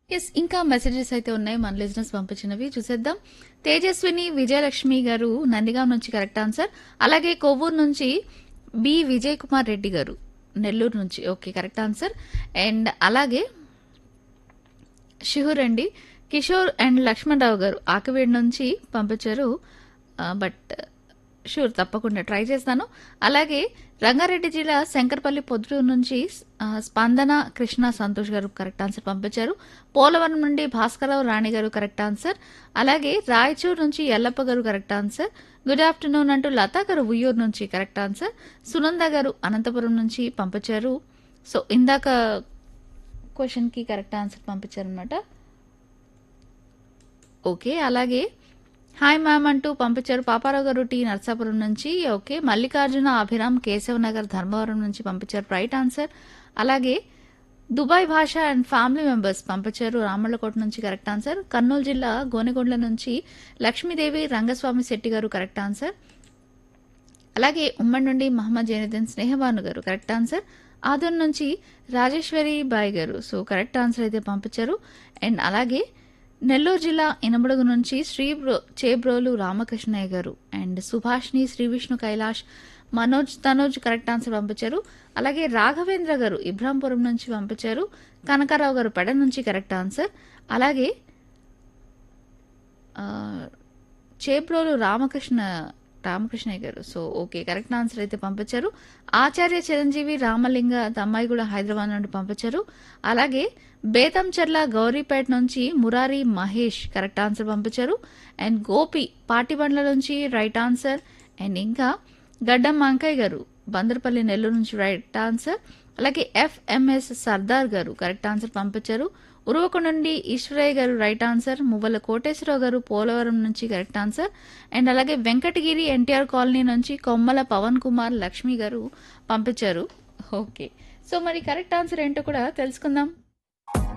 yes ఇంకా messages అయితే ఉన్నాయి మన లిజినెస్ పంపించినవి చూసేద్దాం తేజస్విని విజయలక్ష్మి గారు నందిగాం నుంచి కరెక్ట్ ఆన్సర్ అలాగే కొవ్వూరు నుంచి బి విజయ్ కుమార్ రెడ్డి గారు నెల్లూరు నుంచి ఓకే కరెక్ట్ ఆన్సర్ అండ్ అలాగే షిహూర్ అండి కిషోర్ అండ్ లక్ష్మణరావు గారు ఆకివేడి నుంచి పంపించారు బట్ షూర్ తప్పకుండా ట్రై చేస్తాను అలాగే రంగారెడ్డి జిల్లా శంకర్పల్లి పొద్దుటూరు నుంచి ఆ, స్పందన కృష్ణ సంతోష్ గారు కరెక్ట్ ఆన్సర్ పంపించారు పోలవరం నుండి భాస్కరరావు రాణి గారు కరెక్ట్ ఆన్సర్ అలాగే రాయచూర్ నుంచి ఎల్లప్ప గారు కరెక్ట్ ఆన్సర్ గుడ్ ఆఫ్టర్నూన్ అంటూ లతా గారు ఉయ్యూరు నుంచి కరెక్ట్ ఆన్సర్ సునంద గారు అనంతపురం నుంచి పంపించారు సో ఇందాక క్వశ్చన్కి కరెక్ట్ ఆన్సర్ పంపించారనమాట ఓకే అలాగే హాయ్ మ్యామ్ అంటూ పంపించారు పాపారావు గారు టీ నర్సాపురం నుంచి ఓకే మల్లికార్జున అభిరామ్ కేశవ్ నగర్ ధర్మవరం నుంచి పంపించారు రైట్ ఆన్సర్ అలాగే Dubai Basha and family members పంపించారు రామళ్ళకోట నుంచి కరెక్ట్ ఆన్సర్ కర్నూలు జిల్లా గోనెగొండ్ల నుంచి లక్ష్మీదేవి రంగస్వామి శెట్టి గారు కరెక్ట్ ఆన్సర్ అలాగే ఉమ్మడి నుండి మహమ్మద్ జైనుద్దీన్ స్నేహబాను గారు కరెక్ట్ ఆన్సర్ ఆదర్ నుంచి Rajeshwari Bai garu so correct answer అయితే పంపించారు అండ్ అలాగే నెల్లూరు జిల్లా ఇనమడుగు నుంచి Shri bro Chebrolu Ramakrishnaiah garu and Subhashini Sri Vishnu Kailash Manoj Tanoj correct answer పంపించారు అలాగే రాఘవేంద్ర గారు ఇబ్రాంపురం నుంచి పంపించారు కనకారావు గారు పెడ నుంచి కరెక్ట్ ఆన్సర్ అలాగే ఆ, చేప్రోలు రామకృష్ణ రామకృష్ణయ్య గారు సో ఓకే కరెక్ట్ ఆన్సర్ అయితే పంపించారు ఆచార్య చిరంజీవి రామలింగ తమ్మాయి కూడా హైదరాబాద్ నుండి పంపించారు అలాగే బేతంచెర్ల గౌరీపేట నుంచి మురారి మహేష్ కరెక్ట్ ఆన్సర్ పంపించారు అండ్ గోపి పాటిబండ్ల నుంచి రైట్ ఆన్సర్ అండ్ ఇంకా గడ్డం మాంకయ్య గారు బందరపల్లి నెల్లూరు నుంచి రైట్ ఆన్సర్ అలాగే F M S Sardar garu correct answer పంపించారు ఉరువకొండ నుండి ఈశ్వరయ్య గారు రైట్ ఆన్సర్ మువ్వల కోటేశ్వరరావు గారు పోలవరం నుంచి కరెక్ట్ ఆన్సర్ అండ్ అలాగే వెంకటగిరి ఎన్టీఆర్ కాలనీ నుంచి కొమ్మల పవన్ కుమార్ లక్ష్మి గారు పంపించారు ఓకే సో మరి కరెక్ట్ ఆన్సర్ ఏంటో కూడా తెలుసుకుందాం